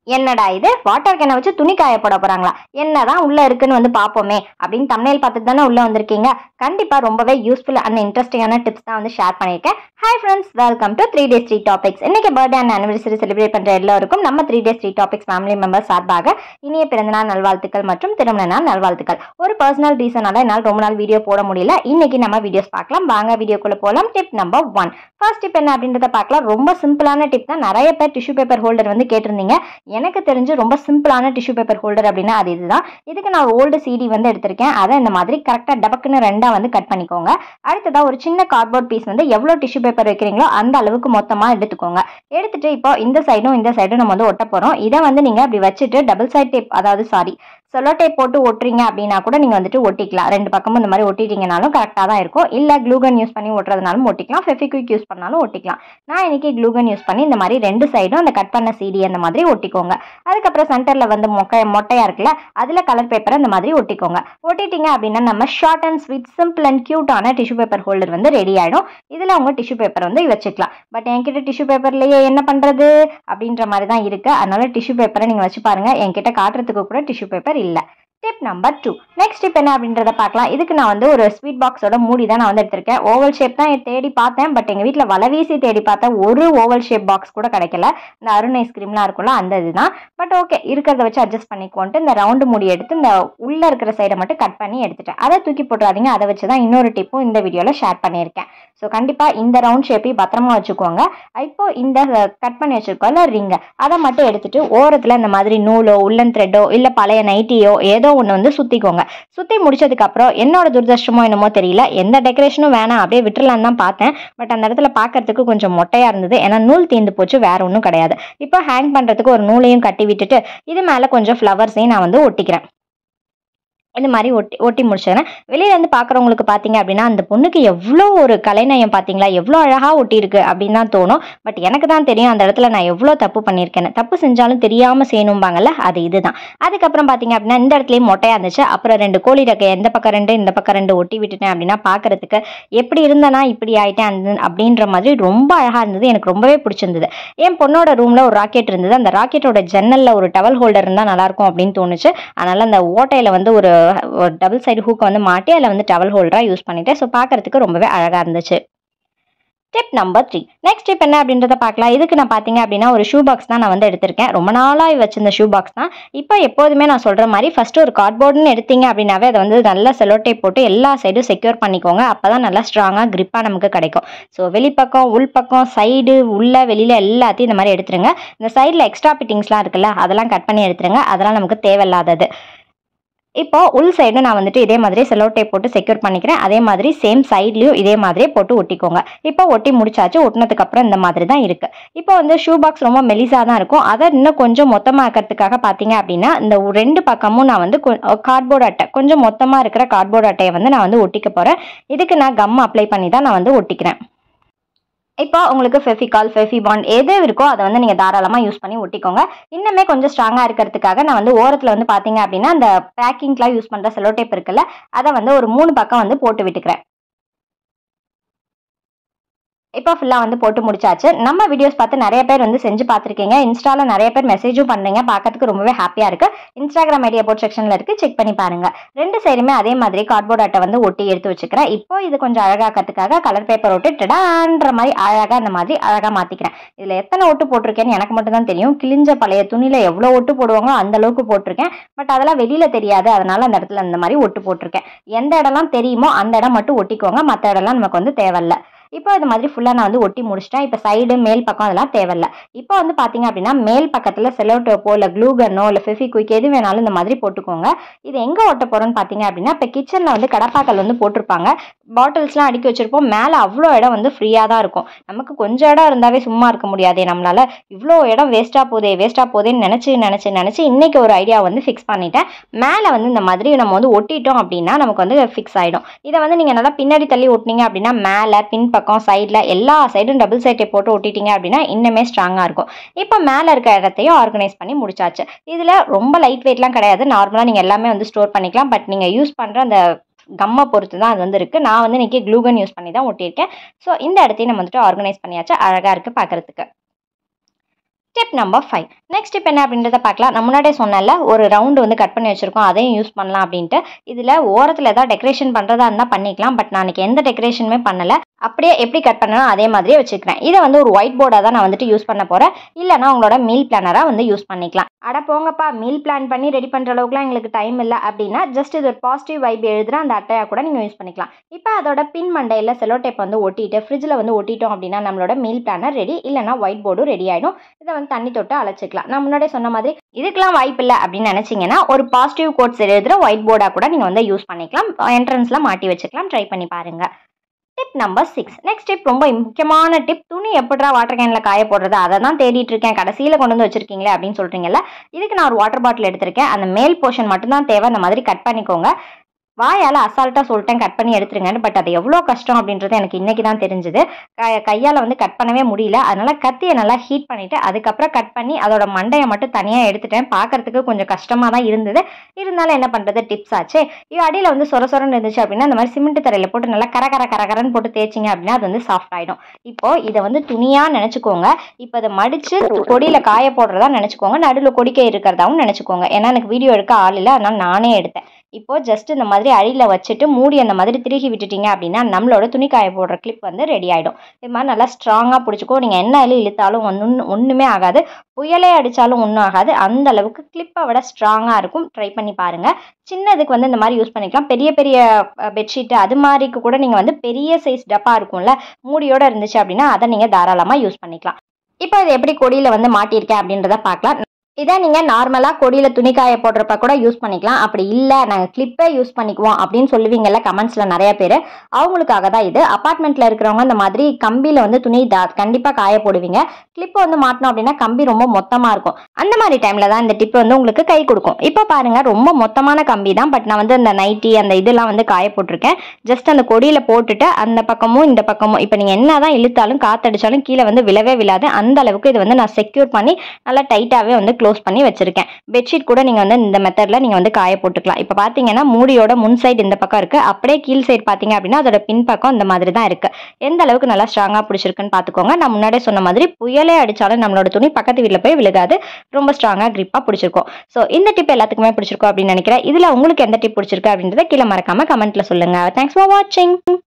என்னடா இது வாட்டர் கேனை வச்சு துணி காய போட போறாங்களா என்னதான் உள்ள இருக்குன்னு வந்து பார்ப்போமே அப்படின்னு தமிழ் பார்த்துட்டு தானே உள்ள வந்திருக்கீங்க கண்டிப்பா ரொம்பவே யூஸ்ஃபுல் அண்ட் இன்ட்ரெஸ்டிங்கான டிப்ஸ் தான் வந்து ஷேர் பண்ணியிருக்கேன் hi friends welcome to three days three topics இன்னைக்கு பர்த்டே அண்ட் அனிவர்சரி செலிப்ரேட் பண்ற எல்லாருக்கும் நம்ம three days three topics family members சார்பாக இனிய பிறந்தநாள் நல்வாழ்த்துக்கள் மற்றும் திருமண நாள் நல்வாழ்த்துக்கள் ஒரு பர்சனல் ரீசனால என்னால் ரொம்ப நாள் வீடியோ போட முடியல இன்னைக்கு நம்ம வீடியோஸ் பார்க்கலாம் வாங்க வீடியோக்குள்ள போகலாம் tip number one first tip என்ன அப்படின்றத பார்க்கலாம் ரொம்ப சிம்பிளான டிப் தான் நிறைய பேர் டிஷ்யூ பேப்பர் ஹோல்டர் வந்து கேட்டிருந்தீங்க எனக்கு தெரிஞ்சு ரொம்ப சிம்பிளான டிஷ்யூ பேப்பர் ஹோல்டர் அப்படின்னா அது இதுதான் இதுக்கு நான் ஓல்டு சிடி வந்து எடுத்திருக்கேன் அதை இந்த மாதிரி கரெக்டாக டபக்குன்னு ரெண்டாக வந்து கட் பண்ணிக்கோங்க அடுத்ததா ஒரு சின்ன கார்ட்போர்ட் பீஸ் வந்து எவ்வளோ டிஷ்யூ பேப்பர் வைக்கிறீங்களோ அந்த அளவுக்கு மொத்தமாக எடுத்துக்கோங்க எடுத்துட்டு இப்போ இந்த சைடும் இந்த சைடும் நம்ம வந்து ஒட்ட போகிறோம் இதை வந்து நீங்கள் அப்படி வச்சுட்டு டபுள் சைட் டேப் அதாவது சாரி செலோ டேப் போட்டு ஒட்டுறீங்க அப்படின்னா கூட நீங்கள் வந்துட்டு ஒட்டிக்கலாம் ரெண்டு பக்கமும் இந்த மாதிரி ஒட்டிட்டீங்கனாலும் கரெக்டாக தான் இருக்கும் இல்லை க்ளூகன் யூஸ் பண்ணி ஒட்டுறதுனாலும் ஒட்டிக்கலாம் ஃபெஃபிக்விக் யூஸ் பண்ணாலும் ஒட்டிக்கலாம் நான் இன்னைக்கு க்ளூகன் யூஸ் பண்ணி இந்த மாதிரி ரெண்டு சைடும் அந்த கட் பண்ண சீடி அந்த மாதிரி ஒட்டிக்கோங்க அதுக்கப்புறம் சென்டரில் வந்து மொக்கை மொட்டையாக இருக்குல்ல அதில் கலர் பேப்பரை இந்த மாதிரி ஒட்டிக்கோங்க ஒட்டிட்டீங்க அப்படின்னா நம்ம short and sweet simple and க்யூட்டான டிஷ்யூ பேப்பர் ஹோல்டர் வந்து ரெடி ஆகிடும் இதில் உங்கள் டிஷ்யூ பேப்பர் வந்து வச்சுக்கலாம் பட் என்கிட்ட டிஷ்யூ பேப்பர்லேயே என்ன பண்ணுறது அப்படின்ற மாதிரி தான் இருக்குது அதனால டிஷ்யூ பேப்பரை நீங்கள் வச்சு பாருங்கள் என்கிட்ட காட்டுறதுக்கு கூட டிஷ்யூ பேப்பர் இல்லை tip number two next tip என்ன அப்படின்றத பார்க்கலாம் இதுக்கு நான் வந்து ஒரு ஸ்வீட் பாக்ஸோட மூடி தான் நான் வந்து எடுத்திருக்கேன் ஓவல் ஷேப் தான் தேடி பார்த்தேன் பட் எங்கள் வீட்டில் வலவீசி தேடி பார்த்தேன் ஒரு ஓவல் ஷேப் பாக்ஸ் கூட கிடைக்கல இந்த அருண் ஐஸ்கிரீம்லாம் இருக்கும்ல அந்த இதுதான் பட் ஓகே இருக்கிறத வச்சு அட்ஜஸ்ட் பண்ணிக்கோன்ட்டு இந்த ரவுண்டு மூடி எடுத்து இந்த உள்ளே இருக்கிற சைடை மட்டும் கட் பண்ணி எடுத்துட்டேன் அதை தூக்கி போட்டுறாதீங்க அதை வச்சு தான் இன்னொரு டிப்பும் இந்த வீடியோவில் ஷேர் பண்ணியிருக்கேன் ஸோ கண்டிப்பாக இந்த ரவுண்ட் ஷேப்பையும் பத்திரமா வச்சுக்கோங்க இப்போ இந்த கட் பண்ணி வச்சிருக்கோம்ல ரிங்கை அதை மட்டும் எடுத்துட்டு ஓரத்தில் இந்த மாதிரி நூலோ உள்ளன் த்ரெட்டோ இல்லை பழைய நைட்டியோ ஏதோ ஒன்று வந்து சுற்றிக்கோங்க சுற்றி முடிச்சதுக்கப்புறம் என்னோட துரதிருஷ்டமோ என்னமோ தெரியல எந்த டெக்கரேஷனும் வேணாம் அப்படியே விட்டுறலான்னு தான் பார்த்தேன் பட் அந்த இடத்துல பார்க்கறதுக்கு கொஞ்சம் மொட்டையாக இருந்தது ஏன்னா நூல் தீர்ந்து போச்சு வேற ஒன்றும் கிடையாது இப்போ ஹேங் பண்ணுறதுக்கு ஒரு நூலையும் கட்டி விட்டுட்டு இது மேலே கொஞ்சம் ஃப்ளவர்ஸையும் நான் வந்து ஒட்டிக்கிறேன் இந்த மாதிரி ஒட்டி ஒட்டி முடிச்சிடுறேன் வெளியிலேருந்து பார்க்குறவங்களுக்கு பார்த்தீங்க அப்படின்னா அந்த பொண்ணுக்கு எவ்வளோ ஒரு கலைநயம் பார்த்தீங்களா எவ்வளோ அழகாக ஒட்டியிருக்கு அப்படின்னு தான் தோணும் பட் எனக்கு தான் தெரியும் அந்த இடத்துல நான் எவ்வளோ தப்பு பண்ணியிருக்கேன்னு தப்பு செஞ்சாலும் தெரியாமல் செய்யணும்பாங்கல்ல அது இதுதான் அதுக்கப்புறம் பார்த்தீங்க அப்படின்னா இந்த இடத்துலையும் மொட்டையாக இருந்துச்சு அப்புறம் ரெண்டு கோழி ரெக்கை எந்த பக்கம் ரெண்டு இந்த பக்கம் ரெண்டு ஒட்டி விட்டுட்டேன் அப்படின்னா பார்க்கறதுக்கு எப்படி இருந்தேனா இப்படி ஆயிட்டேன் அந்த அப்படின்ற மாதிரி ரொம்ப அழகாக இருந்தது எனக்கு ரொம்பவே பிடிச்சிருந்தது என் பொண்ணோட ரூமில் ஒரு ராக்கெட் இருந்தது அந்த ராக்கெட்டோட ஜன்னலில் ஒரு டவல் ஹோல்டர் இருந்தால் நல்லாயிருக்கும் அப்படின்னு தோணுச்சு அதனால் அந்த ஓட்டையில் வந்து ஒரு ஒரு டபுள் சைடு ஹூக்கை வந்து மாட்டி அதில் வந்து டவல் ஹோல்டராக யூஸ் பண்ணிட்டேன் ஸோ பார்க்கறதுக்கு ரொம்பவே அழகாக இருந்துச்சு tip number three next tip என்ன அப்படின்றத பார்க்கலாம் இதுக்கு நான் பார்த்தீங்க அப்படின்னா ஒரு ஷூ பாக்ஸ் தான் நான் வந்து எடுத்திருக்கேன் ரொம்ப நாளாக வச்சிருந்த ஷூ பாக்ஸ் தான் இப்போ எப்போதுமே நான் சொல்கிற மாதிரி ஃபஸ்ட்டு ஒரு கார்ட்போர்டுன்னு எடுத்தீங்க அப்படின்னாவே அதை வந்து நல்லா செலோட்டே போட்டு எல்லா சைடும் செக்யூர் பண்ணிக்கோங்க அப்போ தான் நல்லா ஸ்ட்ராங்காக grip-ஆ நமக்கு கிடைக்கும் ஸோ வெளிப்பக்கம் உள்பக்கம் சைடு உள்ள வெளியில் எல்லாத்தையும் இந்த மாதிரி எடுத்துருங்க இந்த சைடில் எக்ஸ்ட்ரா ஃபிட்டிங்ஸ்லாம் இருக்குல்ல அதெல்லாம் கட் பண்ணி எடுத்துருங்க அதெல்லாம் நமக்கு தேவையில்லாதது இப்போ உள் சைடும் நான் வந்துட்டு இதே மாதிரி செலோ டேப் போட்டு செக்யூர் பண்ணிக்கிறேன் அதே மாதிரி சேம் சைட்லயும் இதே மாதிரியே போட்டு ஒட்டிக்கோங்க இப்போ ஒட்டி முடிச்சாச்சு ஒட்டினதுக்கு அப்புறம் இந்த மாதிரி தான் இருக்கு இப்போ வந்து ஷூ பாக்ஸ் ரொம்ப மெலிசா தான் இருக்கும் அதை இன்னும் கொஞ்சம் மொத்தமாக்கிறதுக்காக பார்த்தீங்க அப்படின்னா இந்த ஒரு ரெண்டு பக்கமும் நான் வந்து கார்ட்போர்ட் அட்டை கொஞ்சம் மொத்தமாக இருக்கிற கார்ட்போர்ட் அட்டையை வந்து நான் வந்து ஒட்டிக்க போறேன் இதுக்கு நான் கம் அப்ளை பண்ணி தான் நான் வந்து ஒட்டிக்கிறேன் இப்போ உங்களுக்கு ஃபெஃபிகால் ஃபெஃபிபாண்ட் எது இருக்கோ அதை வந்து நீங்கள் தாராளமாக யூஸ் பண்ணி ஒட்டிக்கோங்க இன்னுமே கொஞ்சம் ஸ்ட்ராங்காக இருக்கிறதுக்காக நான் வந்து ஓரத்தில் வந்து பார்த்தீங்க அப்படின்னா அந்த பேக்கிங்லாம் யூஸ் பண்ணுற செலோ டேப் இருக்குல்ல அதை வந்து ஒரு மூணு பக்கம் வந்து போட்டு விட்டுக்கிறேன் இப்போ ஃபுல்லாக வந்து போட்டு முடிச்சாச்சு நம்ம வீடியோஸ் பார்த்து நிறைய பேர் வந்து செஞ்சு பார்த்துருக்கீங்க இன்ஸ்டாவில் நிறைய பேர் மெசேஜும் பண்ணுறீங்க பார்க்கறதுக்கு ரொம்பவே ஹாப்பியாக இருக்குது இன்ஸ்டாகிராம் ஐடியா போட் செக்ஷனில் இருக்குது செக் பண்ணி பாருங்கள் ரெண்டு சைடுமே அதே மாதிரி கார்ட்போர்ட் அட்டை வந்து ஒட்டி எடுத்து வச்சுக்கிறேன் இப்போ இது கொஞ்சம் அழகாக்கிறதுக்காக கலர் பேப்பர் ஒட்டி டடான்ற மாதிரி அழகாக இந்த மாதிரி அழகாக மாற்றிக்கிறேன் இதில் எத்தனை ஒட்டு போட்டிருக்கேன்னு எனக்கு மட்டும் தான் தெரியும் கிழிஞ்ச பழைய துணியில் எவ்வளோ ஒட்டு போடுவாங்களோ அந்த அளவுக்கு போட்டிருக்கேன் பட் அதெல்லாம் வெளியில் தெரியாது அதனால அந்த இடத்துல இந்த மாதிரி ஒட்டு போட்டிருக்கேன் எந்த இடம்லாம் தெரியுமோ அந்த இடம் மட்டும் ஒட்டிக்கோங்க மற்ற இடம்லாம் நமக்கு வந்து தேவையில்ல இப்போ இது மாதிரி ஃபுல்லாக நான் வந்து ஒட்டி முடிச்சிட்டேன் இப்போ சைடு மேல் பக்கம் அதெல்லாம் தேவையில்ல இப்போ வந்து பார்த்தீங்க அப்படின்னா மேல் பக்கத்தில் செலோட்டோப்போ இல்லை க்ளூகனோ இல்லை ஃபெஃபிக்விக் எது வேணாலும் இந்த மாதிரி போட்டுக்கோங்க இது எங்கே ஒட்ட போகிறோன்னு பார்த்தீங்க அப்படின்னா இப்போ கிச்சனில் வந்து கடப்பாக்கல் வந்து போட்டிருப்பாங்க பாட்டில்ஸ்லாம் அடுக்கி வச்சிருப்போம் மேலே அவ்வளோ இடம் வந்து ஃப்ரீயாக தான் இருக்கும் நமக்கு கொஞ்சம் இடம் இருந்தாவே சும்மா இருக்க முடியாதே நம்மளால இவ்வளோ இடம் வேஸ்ட்டாக போதே வேஸ்ட்டாக போதேன்னு நினச்சி நினச்சி நினச்சி இன்னைக்கு ஒரு ஐடியா வந்து ஃபிக்ஸ் பண்ணிட்டேன் மேலே வந்து இந்த மாதிரி நம்ம வந்து ஒட்டிட்டோம் அப்படின்னா நமக்கு வந்து ஃபிக்ஸ் ஆகிடும் இதை வந்து நீங்கள் நல்லா பின்னாடி தள்ளி ஒட்டினீங்க அப்படின்னா மேலே பின் பக்கம் சைடில் எல்லா சைடும் டபுள் சைட்டை போட்டு ஒட்டிட்டீங்க அப்படின்னா இன்னுமே ஸ்ட்ராங்காக இருக்கும் இப்போ மேலே இருக்க இடத்தையும் ஆர்கனைஸ் பண்ணி முடிச்சாச்சு இதில் ரொம்ப லைட் வெயிட்லாம் கிடையாது நார்மலாக நீங்கள் எல்லாமே வந்து ஸ்டோர் பண்ணிக்கலாம் பட் நீங்கள் யூஸ் பண்ணுற அந்த கம்மை பொறுத்து தான் அது வந்து இருக்குது நான் வந்து இன்றைக்கி க்ளூகன் யூஸ் பண்ணி தான் ஒட்டியிருக்கேன் ஸோ இந்த இடத்தையும் நம்ம வந்துட்டு ஆர்கனைஸ் பண்ணியாச்சு அழகாக இருக்குது பார்க்குறதுக்கு step number five next step என்ன அப்படின்றத பார்க்கலாம் நான் முன்னாடியே சொன்னேன்ல ஒரு ரவுண்டு வந்து கட் பண்ணி வச்சிருக்கோம் அதையும் யூஸ் பண்ணலாம் அப்படின்ட்டு இதில் ஓரத்தில் ஏதாவது டெக்கரேஷன் பண்ணுறதா இருந்தால் பண்ணிக்கலாம் பட் நான் இன்னைக்கு எந்த டெக்கரேஷனுமே பண்ணலை அப்படியே எப்படி கட் பண்ணணும் அதே மாதிரியே வச்சுக்கிறேன் இதை வந்து ஒரு ஒயிட் போர்டாக தான் நான் வந்துட்டு யூஸ் பண்ண போகிறேன் இல்லைனா உங்களோட மீல் பிளானராக வந்து யூஸ் பண்ணிக்கலாம் அட போங்கப்பா மீல் பிளான் பண்ணி ரெடி பண்ணுற அளவுக்குலாம் எங்களுக்கு டைம் இல்லை அப்படின்னா ஜஸ்ட் இது ஒரு பாசிட்டிவ் வைப் எழுதுற அந்த அட்டையாக கூட நீங்கள் யூஸ் பண்ணிக்கலாம் இப்போ அதோட பின் மண்டையில் செலோ டேப் வந்து ஒட்டிட்டு ஃப்ரிட்ஜில் வந்து ஒட்டிட்டோம் அப்படின்னா நம்மளோட மீல் பிளானர் ரெடி இல்லைனா ஒயிட் போர்டும் ரெடி ஆகிடும் இதை வந்து தண்ணி தொட்டு அழைச்சிக்கலாம் நான் முன்னாடியே சொன்ன மாதிரி இதுக்கெல்லாம் வாய்ப்பு இல்லை அப்படின்னு நினச்சிங்கன்னா ஒரு பாசிட்டிவ் கோட்ஸ் எழுதுகிற ஒயிட் போர்டாக கூட நீங்கள் வந்து யூஸ் பண்ணிக்கலாம் என்ட்ரன்ஸில் மாட்டி வச்சுக்கலாம் ட்ரை பண்ணி பாருங்கள் tip number six next tip ரொம்ப முக்கியமான டிப் துணி எப்படிடா வாட்டர் கேனில் காய போடுறது அதை தான் தேடிட்டு இருக்கேன் கடைசியில் கொண்டு வந்து வச்சிருக்கீங்களே அப்படின்னு சொல்கிறீங்கல்ல இதுக்கு நான் ஒரு வாட்டர் பாட்டில் எடுத்திருக்கேன் அந்த மேல் போர்ஷன் மட்டும்தான் தேவை அந்த மாதிரி கட் பண்ணிக்கோங்க வாயால் அசால்ட்டாக சொல்லிட்டேன் கட் பண்ணி எடுத்துருங்கன்னு பட் அது எவ்வளோ கஷ்டம் அப்படின்றது எனக்கு இன்றைக்கி தான் தெரிஞ்சுது க கையால் வந்து கட் பண்ணவே முடியல அதனால் கத்தியை நல்லா ஹீட் பண்ணிவிட்டு அதுக்கப்புறம் கட் பண்ணி அதோட மண்டையை மட்டும் தனியாக எடுத்துட்டேன் பார்க்கறதுக்கு கொஞ்சம் கஷ்டமாக தான் இருந்தது இருந்தாலும் என்ன பண்ணுறது டிப்ஸ் ஆச்சு இது அடியில் வந்து சொர சொரன்னு இருந்துச்சு அப்படின்னா அந்த மாதிரி சிமெண்ட் தரையில் போட்டு நல்லா கர கர கர கரன்னு போட்டு தேய்ச்சிங்க அப்படின்னா அது வந்து சாஃப்ட் ஆகிடும் இப்போது இதை வந்து துணியாக நினச்சிக்கோங்க இப்போ அதை மடித்து கொடியில் காய போடுறதா நினச்சிக்கோங்க நடுவில் கொடிக்கை இருக்கிறதாவும் நினச்சிக்கோங்க ஏன்னா எனக்கு வீடியோ எடுக்க ஆள் இல்லை அதனால் நானே எடுத்தேன் இப்போ ஜஸ்ட் இந்த மாதிரி அடியில் வச்சுட்டு மூடி அந்த மாதிரி திருகி விட்டுட்டீங்க அப்படின்னா நம்மளோட துணி காய போடுற கிளிப் வந்து ரெடி ஆகிடும் இது மாதிரி நல்லா ஸ்ட்ராங்காக பிடிச்சிக்கோ நீங்கள் என்ன இழு இழுத்தாலும் ஒன்று ஒன்றுமே ஆகாது புயலே அடித்தாலும் ஒன்றும் ஆகாது அந்த அளவுக்கு கிளிப்பை விட ஸ்ட்ராங்காக இருக்கும் ட்ரை பண்ணி பாருங்கள் சின்னதுக்கு வந்து இந்த மாதிரி யூஸ் பண்ணிக்கலாம் பெரிய பெரிய பெட்ஷீட்டு அது மாதிரிக்கு கூட நீங்கள் வந்து பெரிய சைஸ் டப்பா இருக்கும்ல மூடியோட இருந்துச்சு அப்படின்னா அதை நீங்கள் தாராளமாக யூஸ் பண்ணிக்கலாம் இப்போ இது எப்படி கொடியில் வந்து மாட்டியிருக்கேன் அப்படின்றத பார்க்கலாம் இதை நீங்கள் நார்மலாக கொடியில் துணி காய போடுறப்ப கூட யூஸ் பண்ணிக்கலாம் அப்படி இல்லை நாங்கள் கிளிப்பே யூஸ் பண்ணிக்குவோம் அப்படின்னு சொல்லுவீங்கல்ல கமெண்ட்ஸில் நிறைய பேர் அவங்களுக்காக தான் இது அப்பார்ட்மெண்ட்டில் இருக்கிறவங்க இந்த மாதிரி கம்பியில் வந்து துணி தா கண்டிப்பாக காய போடுவீங்க கிளிப்பை வந்து மாட்டினோம் அப்படின்னா கம்பி ரொம்ப மொத்தமாக இருக்கும் அந்த மாதிரி டைமில் தான் இந்த டிப் வந்து உங்களுக்கு கை கொடுக்கும் இப்போ பாருங்கள் ரொம்ப மொத்தமான கம்பி தான் பட் நான் வந்து அந்த நைட்டி அந்த இதெல்லாம் வந்து காய போட்டிருக்கேன் ஜஸ்ட் அந்த கொடியில் போட்டுட்டு அந்த பக்கமும் இந்த பக்கமும் இப்போ நீங்கள் என்ன தான் இழுத்தாலும் காத்தடிச்சாலும் கீழே வந்து விழவே விழாது அந்த அளவுக்கு இது வந்து நான் செக்யூர் பண்ணி நல்லா டைட்டாகவே வந்து க்ளோஸ் பண்ணி வச்சிருக்கேன் பெட்ஷீட் கூட நீங்கள் வந்து இந்த மெத்தடில் நீங்கள் வந்து காய போட்டுக்கலாம் இப்போ பார்த்தீங்கன்னா மூடியோட முன் சைடு இந்த பக்கம் இருக்குது அப்படியே கீழ் சைடு பார்த்தீங்க அப்படின்னா அதோட பின் பக்கம் இந்த மாதிரி தான் இருக்குது எந்த அளவுக்கு நல்லா ஸ்ட்ராங்காக பிடிச்சிருக்குன்னு பார்த்துக்கோங்க நான் முன்னாடியே சொன்ன மாதிரி புயலே அடித்தாலும் நம்மளோட துணி பக்கத்து வீட்டில் போய் விழுகாது ரொம்ப ஸ்ட்ராங்காக க்ரிப்பாக பிடிச்சிருக்கும் ஸோ இந்த டிப் எல்லாத்துக்குமே பிடிச்சிருக்கும் அப்படின்னு நினைக்கிறேன் இதில் உங்களுக்கு எந்த டிப் பிடிச்சிருக்கு அப்படின்றத கீழே மறக்காமல் கமெண்ட்டில் சொல்லுங்கள் தேங்க்ஸ் ஃபார் வாட்சிங்